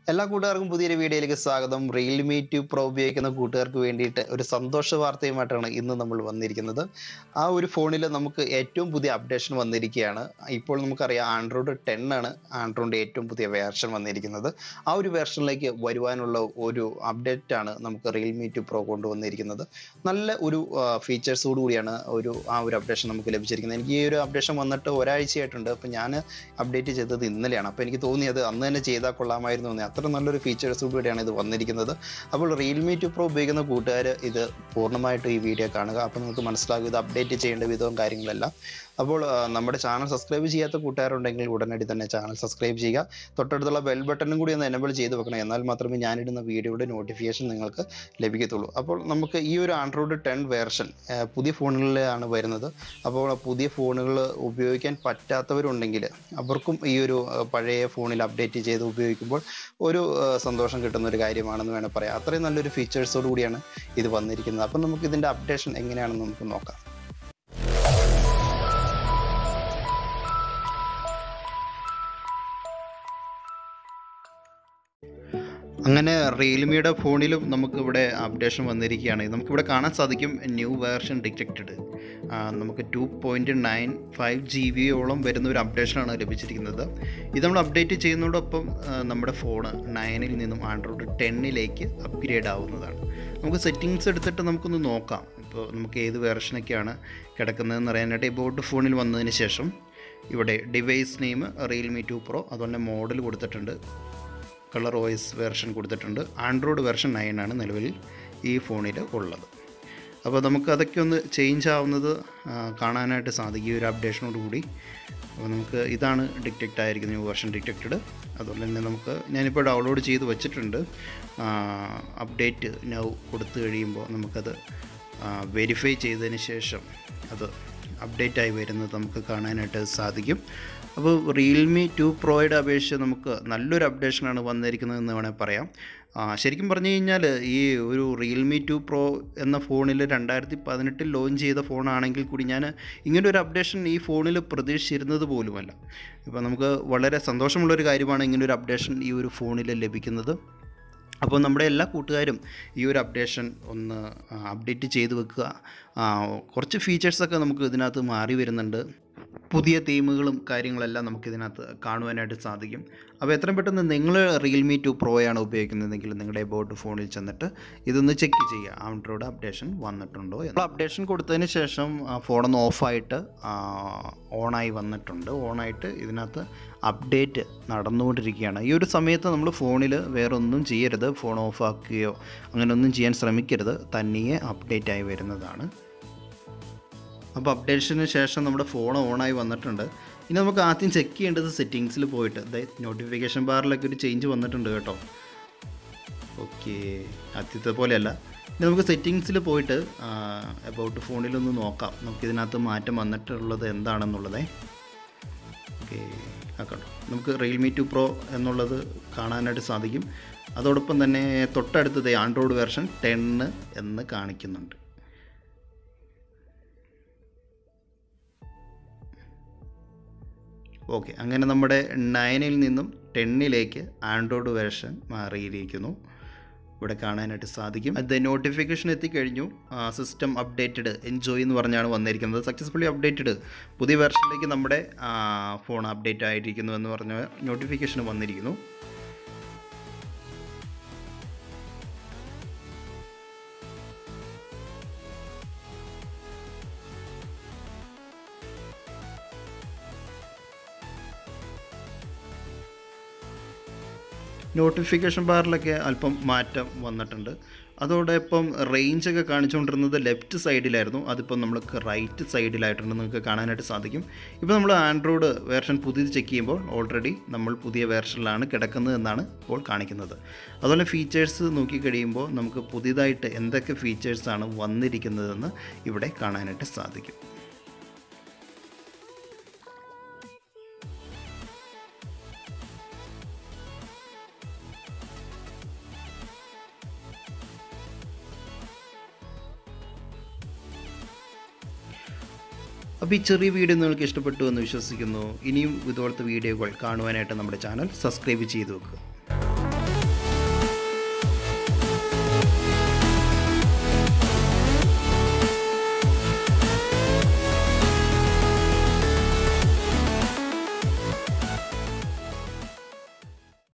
എല്ലാ കൂട്ടുകാർക്കും പുതിയൊരു വീഡിയോയിലേക്ക് സ്വാഗതം റിയൽമി ടു പ്രോ ഉപയോഗിക്കുന്ന കൂട്ടുകാർക്ക് വേണ്ടിയിട്ട് ഒരു സന്തോഷ വാർത്തയുമായിട്ടാണ് ഇന്ന് നമ്മൾ വന്നിരിക്കുന്നത് ആ ഒരു ഫോണിൽ നമുക്ക് ഏറ്റവും പുതിയ അപ്ഡേഷൻ വന്നിരിക്കുകയാണ് ഇപ്പോൾ നമുക്കറിയാം ആൻഡ്രോയിഡ് ടെൻ ആണ് ആൻഡ്രോയിഡിൻ്റെ ഏറ്റവും പുതിയ വേർഷൻ വന്നിരിക്കുന്നത് ആ ഒരു വേർഷനിലേക്ക് വരുവാനുള്ള ഒരു അപ്ഡേറ്റ് ആണ് നമുക്ക് റിയൽമി ടു പ്രോ കൊണ്ടുവന്നിരിക്കുന്നത് നല്ല ഒരു ഫീച്ചേഴ്സോട് കൂടിയാണ് ഒരു ആ ഒരു അപ്ഡേഷൻ നമുക്ക് ലഭിച്ചിരിക്കുന്നത് എനിക്ക് ഈ ഒരു അപ്ഡേഷൻ വന്നിട്ട് ഒരാഴ്ചയായിട്ടുണ്ട് അപ്പോൾ ഞാൻ അപ്ഡേറ്റ് ചെയ്തത് ഇന്നലെയാണ് അപ്പോൾ എനിക്ക് തോന്നിയത് അന്ന് തന്നെ ചെയ്താൽ കൊള്ളാമായിരുന്നു എന്ന് അത്ര നല്ലൊരു ഫീച്ചേഴ്സോട് കൂടിയാണ് ഇത് വന്നിരിക്കുന്നത് അപ്പോൾ റിയൽമി ടു പ്രോ ഉപയോഗിക്കുന്ന കൂട്ടുകാർ ഇത് പൂർണ്ണമായിട്ടും ഈ വീഡിയോ കാണുക അപ്പോൾ നിങ്ങൾക്ക് മനസ്സിലാകും ഇത് അപ്ഡേറ്റ് ചെയ്യേണ്ട വിധവും കാര്യങ്ങളെല്ലാം അപ്പോൾ ആ, നമ്മുടെ ചാനൽ സബ്സ്ക്രൈബ് ചെയ്യാത്ത കൂട്ടുകാരുണ്ടെങ്കിൽ ഉടനടി തന്നെ ചാനൽ സബ്സ്ക്രൈബ് ചെയ്യുക തൊട്ടടുത്തുള്ള ബെൽ ബട്ടണും കൂടി ഒന്ന് എനബിൾ ചെയ്ത് വെക്കണം എന്നാൽ മാത്രമേ ഞാനിടുന്ന വീഡിയോയുടെ നോട്ടിഫിക്കേഷൻ നിങ്ങൾക്ക് ലഭിക്കത്തുള്ളൂ അപ്പോൾ നമുക്ക് ഈ ഒരു ആൻഡ്രോയിഡ് ടെൻ വേർഷൻ പുതിയ ഫോണുകളിലാണ് വരുന്നത് അപ്പോൾ പുതിയ ഫോണുകൾ ഉപയോഗിക്കാൻ പറ്റാത്തവരുണ്ടെങ്കിൽ അവർക്കും ഈ ഒരു ആ, പഴയ ഫോണിൽ അപ്ഡേറ്റ് ചെയ്ത് ഉപയോഗിക്കുമ്പോൾ ഒരു ആ, സന്തോഷം കിട്ടുന്ന ഒരു കാര്യമാണെന്ന് വേണം പറയാം അത്രയും നല്ലൊരു ഫീച്ചേഴ്സോട് കൂടിയാണ് ഇത് വന്നിരിക്കുന്നത് അപ്പം നമുക്ക് ഇതിൻ്റെ അപ്ഡേഷൻ എങ്ങനെയാണെന്ന് നമുക്ക് നോക്കാം അങ്ങനെ റിയൽമിയുടെ ഫോണിലും നമുക്ക് ഇവിടെ അപ്ഡേഷൻ വന്നിരിക്കുകയാണ് നമുക്കിവിടെ കാണാൻ സാധിക്കും ന്യൂ വേർഷൻ ഡിറ്റക്റ്റഡ് നമുക്ക് two point nine five G ബിയോളം വരുന്ന ഒരു അപ്ഡേഷനാണ് ലഭിച്ചിരിക്കുന്നത് ഇത് നമ്മൾ അപ്ഡേറ്റ് ചെയ്യുന്നതോടൊപ്പം ആ, നമ്മുടെ ഫോണ് നയനിൽ നിന്നും ആൻഡ്രോയിഡ് ടെന്നിലേക്ക് അപ്ഗ്രേഡ് ആവുന്നതാണ് നമുക്ക് സെറ്റിങ്സ് എടുത്തിട്ട് നമുക്കൊന്ന് നോക്കാം ഇപ്പോൾ നമുക്ക് ഏത് വേർഷനൊക്കെയാണ് കിടക്കുന്നതെന്ന് അറിയാനായിട്ട് ഈ ബോട്ട് ഫോണിൽ വന്നതിന് ശേഷം ഇവിടെ device name Realme two pro അതുപോലെ മോഡൽ കൊടുത്തിട്ടുണ്ട് കളർ വോയിസ് വേർഷൻ കൊടുത്തിട്ടുണ്ട് ആൻഡ്രോയിഡ് വേർഷൻ നയൻ ആണ് നിലവിൽ ഈ ഫോണിൽ ഉള്ളത് അപ്പോൾ നമുക്ക് അതൊക്കെ ഒന്ന് ചേഞ്ച് ആവുന്നത് ആ, കാണാനായിട്ട് സാധിക്കും ഈ ഒരു അപ്ഡേഷനോട് കൂടി അപ്പോൾ നമുക്ക് ഇതാണ് ഡിറ്റക്റ്റ് ആയിരിക്കുന്നത് ന്യൂ വേർഷൻ ഡിറ്റക്റ്റഡ് അതുപോലെ തന്നെ നമുക്ക് ഞാനിപ്പോൾ ഡൗൺലോഡ് ചെയ്ത് വെച്ചിട്ടുണ്ട് അപ്ഡേറ്റ് നൗ കൊടുത്തു കഴിയുമ്പോൾ നമുക്കത് വെരിഫൈ ചെയ്തതിന് ശേഷം അത് അപ്ഡേറ്റ് ആയി വരുന്നത് നമുക്ക് കാണാനായിട്ട് സാധിക്കും അപ്പോൾ റിയൽമി ടു പ്രോയുടെ അപേക്ഷിച്ച് നമുക്ക് നല്ലൊരു അപ്ഡേഷനാണ് വന്നിരിക്കുന്നതെന്ന് വേണമെങ്കിൽ പറയാം ആ, ശരിക്കും പറഞ്ഞു കഴിഞ്ഞാൽ ഈ ഒരു റിയൽമി ടു പ്രോ എന്ന ഫോണിൽ രണ്ടായിരത്തി പതിനെട്ടിൽ ലോഞ്ച് ചെയ്ത ഫോണാണെങ്കിൽ കൂടി ഞാൻ ഇങ്ങനെ ഒരു അപ്ഡേഷൻ ഈ ഫോണിൽ പ്രതീക്ഷിച്ചിരുന്നത് പോലുമല്ല ഇപ്പോൾ നമുക്ക് വളരെ സന്തോഷമുള്ളൊരു കാര്യമാണ് ഇങ്ങനെ ഒരു അപ്ഡേഷൻ ഈ ഒരു ഫോണിൽ ലഭിക്കുന്നത് അപ്പോൾ നമ്മുടെ എല്ലാ കൂട്ടുകാരും ഈ ഒരു അപ്ഡേഷൻ ഒന്ന് അപ്ഡേറ്റ് ചെയ്ത് വെക്കുക ആ, കുറച്ച് ഫീച്ചേഴ്സൊക്കെ നമുക്ക് ഇതിനകത്ത് മാറി വരുന്നുണ്ട് പുതിയ തീമുകളും കാര്യങ്ങളെല്ലാം നമുക്ക് ഇതിനകത്ത് കാണുവാനായിട്ട് സാധിക്കും അപ്പോൾ എത്രയും പെട്ടെന്ന് നിങ്ങൾ റിയൽമി ടു പ്രോയാണ് ഉപയോഗിക്കുന്നതെങ്കിൽ നിങ്ങളുടെ ബോട്ട് ഫോണിൽ ചെന്നിട്ട് ഇതൊന്ന് ചെക്ക് ചെയ്യുക ആൻഡ്രോയിഡ് അപ്ഡേഷൻ വന്നിട്ടുണ്ടോ നമ്മൾ അപ്ഡേഷൻ കൊടുത്തതിന് ശേഷം ആ ഫോണൊന്ന് ഓഫായിട്ട് ഓണായി വന്നിട്ടുണ്ട് ഓണായിട്ട് ഇതിനകത്ത് അപ്ഡേറ്റ് നടന്നുകൊണ്ടിരിക്കുകയാണ് ഈ ഒരു സമയത്ത് നമ്മൾ ഫോണിൽ വേറെ ഒന്നും ചെയ്യരുത് ഫോൺ ഓഫാക്കുകയോ അങ്ങനെ ഒന്നും ചെയ്യാൻ ശ്രമിക്കരുത് തനിയെ അപ്ഡേറ്റ് ആയി വരുന്നതാണ് അപ്പോൾ അപ്ഡേഷന് ശേഷം നമ്മുടെ ഫോൺ ഓണായി വന്നിട്ടുണ്ട് ഇനി നമുക്ക് ആദ്യം ചെക്ക് ചെയ്യേണ്ടത് സെറ്റിങ്സിൽ പോയിട്ട് അതായത് നോട്ടിഫിക്കേഷൻ ബാറിലൊക്കെ ഒരു ചേഞ്ച് വന്നിട്ടുണ്ട് കേട്ടോ ഓക്കെ ആദ്യത്തെ പോലെയല്ല ഇനി നമുക്ക് സെറ്റിങ്സിൽ പോയിട്ട് അബൌട്ട് ഫോണിലൊന്ന് നോക്കാം നമുക്ക് ഇതിനകത്ത് മാറ്റം വന്നിട്ടുള്ളത് എന്താണെന്നുള്ളതേ ഓക്കെ ആ കണ്ടോ നമുക്ക് റിയൽമി ടു പ്രോ എന്നുള്ളത് കാണാനായിട്ട് സാധിക്കും അതോടൊപ്പം തന്നെ തൊട്ടടുത്തത് ആൻഡ്രോയിഡ് വെർഷൻ ടെന്ന് എന്ന് കാണിക്കുന്നുണ്ട് ഓക്കെ അങ്ങനെ നമ്മുടെ നയനിൽ നിന്നും ടെന്നിലേക്ക് ആൻഡ്രോയിഡ് വേർഷൻ മാറിയിരിക്കുന്നു ഇവിടെ കാണാനായിട്ട് സാധിക്കും അത് നോട്ടിഫിക്കേഷൻ എത്തിക്കഴിഞ്ഞു സിസ്റ്റം അപ്ഡേറ്റഡ് എൻജോയ് എന്ന് പറഞ്ഞാണ് വന്നിരിക്കുന്നത് സക്സസ്ഫുള്ളി അപ്ഡേറ്റഡ് പുതിയ വെർഷനിലേക്ക് നമ്മുടെ ഫോൺ അപ്ഡേറ്റ് ആയിരിക്കുന്നു എന്ന് പറഞ്ഞ നോട്ടിഫിക്കേഷൻ വന്നിരിക്കുന്നു നോട്ടിഫിക്കേഷൻ ബാറിലൊക്കെ അല്പം മാറ്റം വന്നിട്ടുണ്ട് അതോടൊപ്പം റേഞ്ചൊക്കെ കാണിച്ചുകൊണ്ടിരുന്നത് ലെഫ്റ്റ് സൈഡിലായിരുന്നു അതിപ്പോൾ നമ്മൾക്ക് റൈറ്റ് സൈഡിലായിട്ടുണ്ട് നിങ്ങൾക്ക് കാണാനായിട്ട് സാധിക്കും ഇപ്പോൾ നമ്മൾ ആൻഡ്രോയിഡ് വേർഷൻ പുതിയത് ചെക്ക് ചെയ്യുമ്പോൾ ഓൾറെഡി നമ്മൾ പുതിയ വേർഷനിലാണ് കിടക്കുന്നത് എന്നാണ് ഇപ്പോൾ കാണിക്കുന്നത് അതുപോലെ ഫീച്ചേഴ്സ് നോക്കിക്കഴിയുമ്പോൾ നമുക്ക് പുതിയതായിട്ട് എന്തൊക്കെ ഫീച്ചേഴ്സാണ് വന്നിരിക്കുന്നതെന്ന് ഇവിടെ കാണാനായിട്ട് സാധിക്കും അപ്പോൾ ഈ ചെറിയ വീഡിയോ നിങ്ങൾക്ക് ഇഷ്ടപ്പെട്ടു എന്ന് വിശ്വസിക്കുന്നു ഇനിയും ഇതുപോലത്തെ വീഡിയോകൾ കാണുവാനായിട്ട് നമ്മുടെ ചാനൽ സബ്സ്ക്രൈബ് ചെയ്ത് വെക്കുക